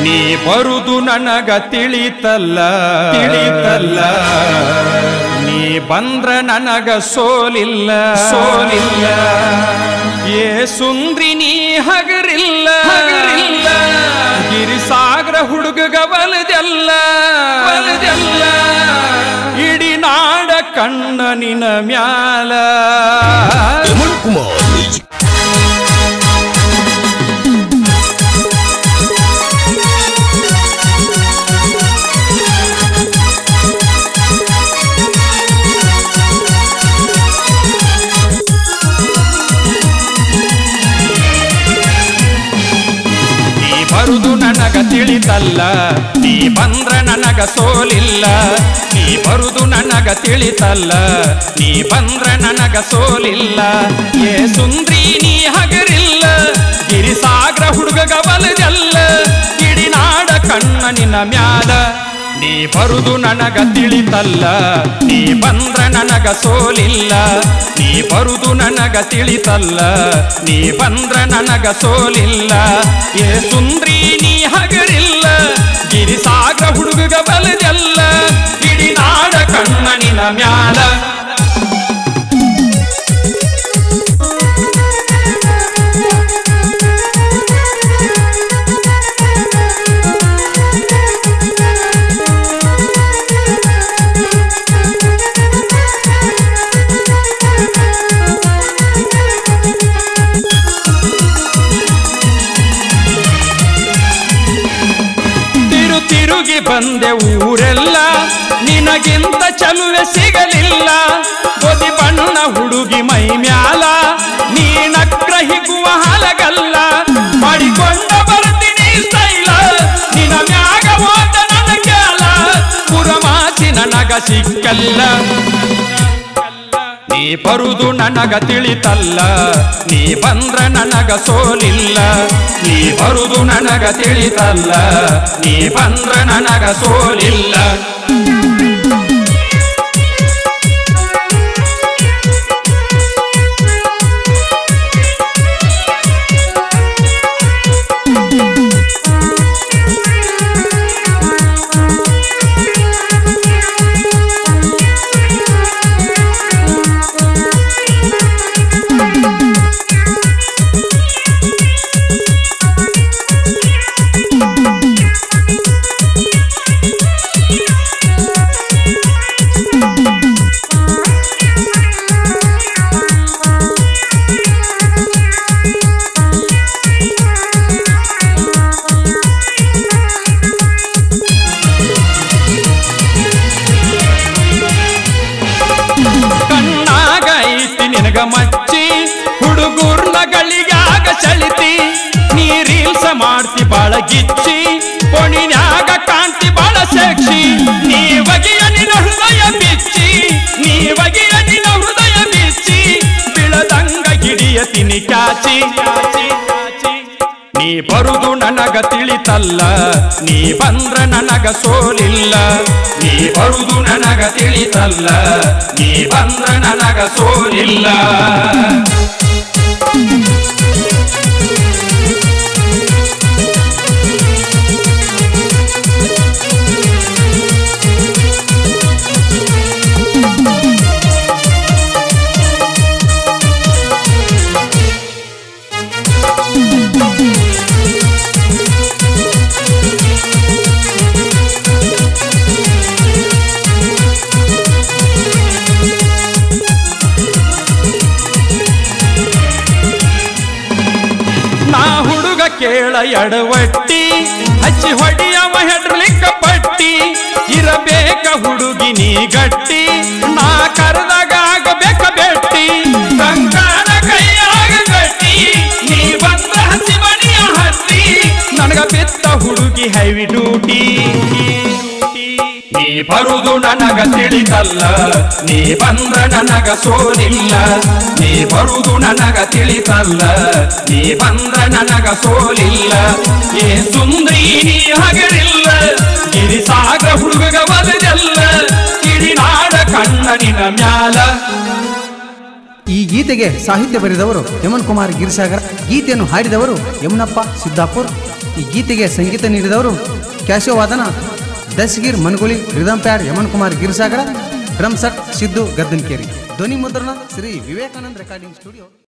ನೀ ಬರುದು ನನಗ ತಿಳಿತಲ್ಲ ತಿಳಿತಲ್ಲ ನೀ ಬಂದ್ರ ನನಗ ಸೋಲಿಲ್ಲ ಸೋಲಿಲ್ಲ ಏ ಸುಂದ್ರಿ ನೀ ಹಗರಿಲ್ಲ ಹಗರಿಲ್ಲ ಗಿರಿಸಾಗರ ಹುಡುಗಗ ಬಲದೆಲ್ಲ ಬಲದೆಲ್ಲ ಇಡಿ ನಾಡ ಕಣ್ಣ ನಿನ ಮ್ಯಾಲ Eman Kumar Music. ನೀ ಬರುದು ನನಗ ತಿಳಿತಲ್ಲ ನೀ ಬಂದ್ರ ನನಗ ಸೋಲಿಲ್ಲ ನೀ ಬರುದು ನನಗ ತಿಳಿತಲ್ಲ ನೀ ಬಂದ್ರ ನನಗ ಸೋಲಿಲ್ಲ ಏ ಸುಂದ್ರಿ ನೀ ಹಗರಿಲ್ಲ ಗಿರಿಸಾಗ್ರ ಹುಡುಗಗ ಬಲದಲ್ಲ ಗಿಡಿನಾಡ ಕಣ್ಣ ನಿನ್ನ ಮ್ಯಾಲ ನೀ ಬರುದು ನನಗ ತಿಳಿತಲ್ಲ ನೀ ಬಂದ್ರ ನನಗ ಸೋಲಿಲ್ಲ ನೀ ಬರುದು ನನಗ ತಿಳಿತಲ್ಲ ನೀ ಬಂದ್ರ ನನಗ ಸೋಲಿಲ್ಲ ಏ ಸುಂದ್ರಿ ನೀ ಹಗರಿಲ್ಲ ಗಿರಿಸಾಗ್ರ ಹುಡುಗಗ ಬಲದೆಲ್ಲ ಗಿಡಿನಾಡ ಕಣ್ಣ ನಿನ್ನ ಮ್ಯಾಲ ತಿರು ತಿರುಗಿ ಬಂದೆ ಊರೆಲ್ಲ ನಿನಗಿಂತ ಚಲುವೆ ಸಿಗಲಿಲ್ಲ ಬದಿ ಬಣ್ಣ ಹುಡುಗಿ ಮೈ ಮ್ಯಾಲ ನೀನಕ್ರ ಹಿಗುವ ಹಲಗಲ್ಲ ಮಾಡಿಕೊಂಡ ಬರ್ತೀನಿ ಸ್ಟೈಲ ನಿನ ಮ್ಯಾಗ ಹೋದ ನನ್ನ ಕ್ಯಾಲ ಪುರಮಾಸಿ ನನಗ ಸಿಕ್ಕಲ್ಲ ನೀ ಬರುದು ನನಗ ತಿಳಿತಲ್ಲ ನೀ ಬಂದ್ರ ನನಗ ಸೋಲಿಲ್ಲ ನೀ ಬರುದು ನನಗ ತಿಳಿತಲ್ಲ ನೀ ಬಂದ್ರ ನನಗ ಸೋಲಿಲ್ಲ ಕಣ್ಣಾಗ ಐತಿ ನಿನಗ ಮಚ್ಚಿ ಹುಡುಗೂರ್ನ ಗಳಿಗಾಗ ಸೆಳಿತಿ ನೀ ರೀಲ್ಸ ಮಾಡ್ತಿ ಬಾಳ ಗಿಚ್ಚಿ ಪೊಣಿನ್ಯಾಗ ಕಾಣ್ತಿ ಬಾಳ ಸೆಕ್ಷಿ ನೀ ಬಗೆಯ ನಿನ್ನ ಹೃದಯ ಬಿಚ್ಚಿ ನೀ ಬಗೆಯ ನಿನ್ನ ಹೃದಯ ಬಿಚ್ಚಿ ಬಿಳದಂಗ ಗಿಡಿಯ ತಿನಿ ಕ್ಯಾಚಿ ಕ್ಯಾಚಿ ಕ್ಯಾಚಿ ನೀ ಬರುದು ನನಗ ತಿಳಿತಲ್ಲ ನೀ ಬಂದ್ರ ನನಗ ಸೋಲಿಲ್ಲ ನೀ ಬರುದು ನನಗ ತಿಳಿತಲ್ಲ ನೀ ಬಂದ್ರ ನನಗ ಸೋಲಿಲ್ಲ ನಾ ಹುಡುಗ ಕೇಳ ಎಡವಟ್ಟಿ ಹಚ್ಚಿ ಹೊಡಿಯವ ಹೆಡ್ರಲಿಕ್ಕ ಪಟ್ಟಿ ಇರಬೇಕ ಹುಡುಗಿ ನೀ ಗಟ್ಟಿ ನಾ ಕರೆದಾಗ ಆಗಬೇಕ ಬೆಟ್ಟಿ ಕಂಕಣ ಕೈಯಾಗ ಗಟ್ಟಿ ನೀ ಬಂದ್ರ ಹಸಿ ಮಣಿಯ ಹತ್ತಿ ನನಗ ಬಿತ್ತ ಹುಡುಗಿ ಹೆವಿ ಡ್ಯೂಟಿ ನೀ ಬರುದು ನನಗ ತಿಳಿತಲ್ಲ ನೀ ಬಂದ್ರ ನನಗ ಸೋಲಿಲ್ಲ ನೀ ಬರುದು ನನಗ ತಿಳಿತಲ್ಲ ನೀ ಬಂದ್ರ ನನಗ ಸೋಲಿಲ್ಲ ಏ ಸುಂದ್ರಿ ನೀ ಹಗರಿಲ್ಲ ಗಿರಿಸಾಗರ ಹುಡುಗ ಬದದೆಲ್ಲ ಕಿಡಿನಾಡ ಕಣ್ಣ ನಿನ ಮ್ಯಾಲ ಈ ಗೀತೆಗೆ ಸಾಹಿತ್ಯ ಬರೆದವರು ಯಮನ್ ಕುಮಾರ್ ಗಿರಿಸಾಗರ್ ಗೀತೆಯನ್ನು ಹಾಡಿದವರು ಯಮನಪ್ಪ ಸಿದ್ದಾಪುರ್ ಈ ಗೀತೆಗೆ ಸಂಗೀತ ನೀಡಿದವರು ಕ್ಯಾಶೋವಾದನ Dastgir Manguli rhythm pad Yaman Kumar Girisagar drum set Siddu Gaddankeri ಧ್ವನಿ ಮುದ್ರಣ ಶ್ರೀ ವಿವೇಕಾನಂದ್ ರೆಕಾರ್ಡಿಂಗ್ ಸ್ಟುಡಿಯೋ